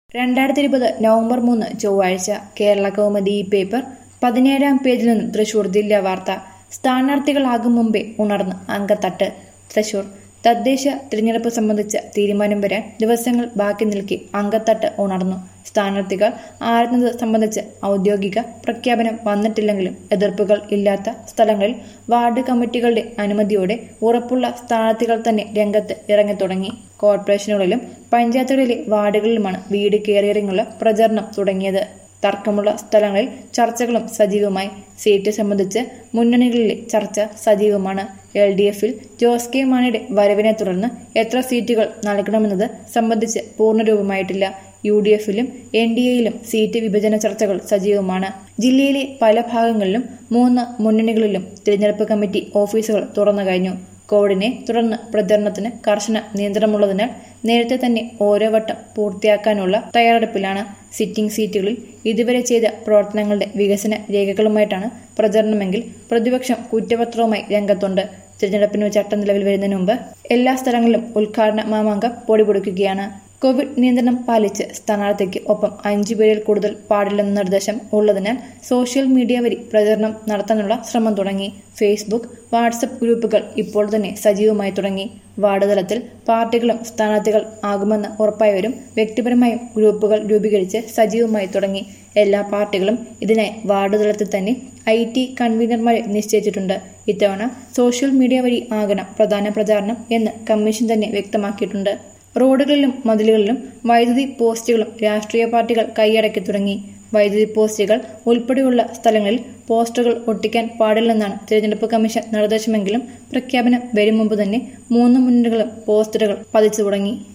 രണ്ടായിരത്തി ഇരുപത് നവംബർ മൂന്ന് ചൊവ്വാഴ്ച കേരള കൗമുദി ഈ പേപ്പർ പതിനേഴാം പേജിൽ നിന്നും തൃശൂർ ജില്ലാ വാർത്ത സ്ഥാനാർത്ഥികളാകും മുമ്പേ ഉണർന്ന് അങ്കത്തട്ട് തൃശൂർ തദ്ദേശ തിരഞ്ഞെടുപ്പ് സംബന്ധിച്ച തീരുമാനം വരാൻ ദിവസങ്ങൾ ബാക്കി നിൽക്കെ അങ്കത്തട്ട് ഉണർന്നു സ്ഥാനാർത്ഥികൾ ആരുന്നത് സംബന്ധിച്ച് ഔദ്യോഗിക പ്രഖ്യാപനം വന്നിട്ടില്ലെങ്കിലും എതിർപ്പുകൾ ഇല്ലാത്ത സ്ഥലങ്ങളിൽ വാർഡ് കമ്മിറ്റികളുടെ അനുമതിയോടെ ഉറപ്പുള്ള സ്ഥാനാർത്ഥികൾ തന്നെ രംഗത്ത് ഇറങ്ങിത്തുടങ്ങി കോർപ്പറേഷനുകളിലും പഞ്ചായത്തുകളിലെ വാർഡുകളിലുമാണ് വീട് കയറിയിറങ്ങുള്ള പ്രചരണം തുടങ്ങിയത് തർക്കമുള്ള സ്ഥലങ്ങളിൽ ചർച്ചകളും സജീവമായി സീറ്റ് സംബന്ധിച്ച് മുന്നണികളിലെ ചർച്ച സജീവമാണ് എൽ ഡി എഫിൽ ജോസ് കെ മാണിയുടെ വരവിനെ തുടർന്ന് എത്ര സീറ്റുകൾ നൽകണമെന്നത് സംബന്ധിച്ച് പൂർണ്ണരൂപമായിട്ടില്ല യു ഡി എഫിലും എൻ ഡി എയിലും സീറ്റ് വിഭജന ചർച്ചകൾ സജീവമാണ് ജില്ലയിലെ പല ഭാഗങ്ങളിലും മൂന്ന് മുന്നണികളിലും തിരഞ്ഞെടുപ്പ് കമ്മിറ്റി ഓഫീസുകൾ തുറന്നു കഴിഞ്ഞു കോവിഡിനെ തുടർന്ന് പ്രചരണത്തിന് കർശന നിയന്ത്രണമുള്ളതിനാൽ നേരത്തെ തന്നെ ഓരോ വട്ടം പൂർത്തിയാക്കാനുള്ള തയ്യാറെടുപ്പിലാണ് സിറ്റിംഗ് സീറ്റുകളിൽ ഇതുവരെ ചെയ്ത പ്രവർത്തനങ്ങളുടെ വികസന രേഖകളുമായിട്ടാണ് പ്രചരണമെങ്കിൽ പ്രതിപക്ഷം കുറ്റപത്രവുമായി രംഗത്തുണ്ട് തിരഞ്ഞെടുപ്പിന് ചട്ടം നിലവിൽ വരുന്നതിന് മുമ്പ് എല്ലാ സ്ഥലങ്ങളിലും ഉദ്ഘാടന മാമാങ്കം പൊടിപൊടിക്കുകയാണ് കോവിഡ് നിയന്ത്രണം പാലിച്ച് സ്ഥാനാർത്ഥിക്ക് ഒപ്പം അഞ്ചു പേരിൽ കൂടുതൽ പാടില്ലെന്ന നിർദ്ദേശം ഉള്ളതിനാൽ സോഷ്യൽ മീഡിയ വഴി പ്രചരണം നടത്താനുള്ള ശ്രമം തുടങ്ങി ഫേസ്ബുക്ക് വാട്സപ്പ് ഗ്രൂപ്പുകൾ ഇപ്പോൾ തന്നെ സജീവമായി തുടങ്ങി വാർഡ് തലത്തിൽ പാർട്ടികളും സ്ഥാനാർത്ഥികൾ ആകുമെന്ന് ഉറപ്പായവരും വ്യക്തിപരമായും ഗ്രൂപ്പുകൾ രൂപീകരിച്ച് സജീവമായി തുടങ്ങി എല്ലാ പാർട്ടികളും ഇതിനായി വാർഡ് തലത്തിൽ തന്നെ ഐ ടി കൺവീനർമാരെ നിശ്ചയിച്ചിട്ടുണ്ട് ഇത്തവണ സോഷ്യൽ മീഡിയ വഴി ആകണം പ്രധാന പ്രചാരണം എന്ന് കമ്മീഷൻ തന്നെ വ്യക്തമാക്കിയിട്ടുണ്ട് റോഡുകളിലും മതിലുകളിലും വൈദ്യുതി പോസ്റ്റുകളും രാഷ്ട്രീയ പാർട്ടികൾ കൈയടക്കി തുടങ്ങി വൈദ്യുതി പോസ്റ്റുകൾ ഉൾപ്പെടെയുള്ള സ്ഥലങ്ങളിൽ പോസ്റ്ററുകൾ ഒട്ടിക്കാൻ പാടില്ലെന്നാണ് തിരഞ്ഞെടുപ്പ് കമ്മീഷൻ നിർദ്ദേശമെങ്കിലും പ്രഖ്യാപനം വരും മുമ്പ് തന്നെ മൂന്ന് മുന്നണികളും പോസ്റ്ററുകൾ പതിച്ചു തുടങ്ങി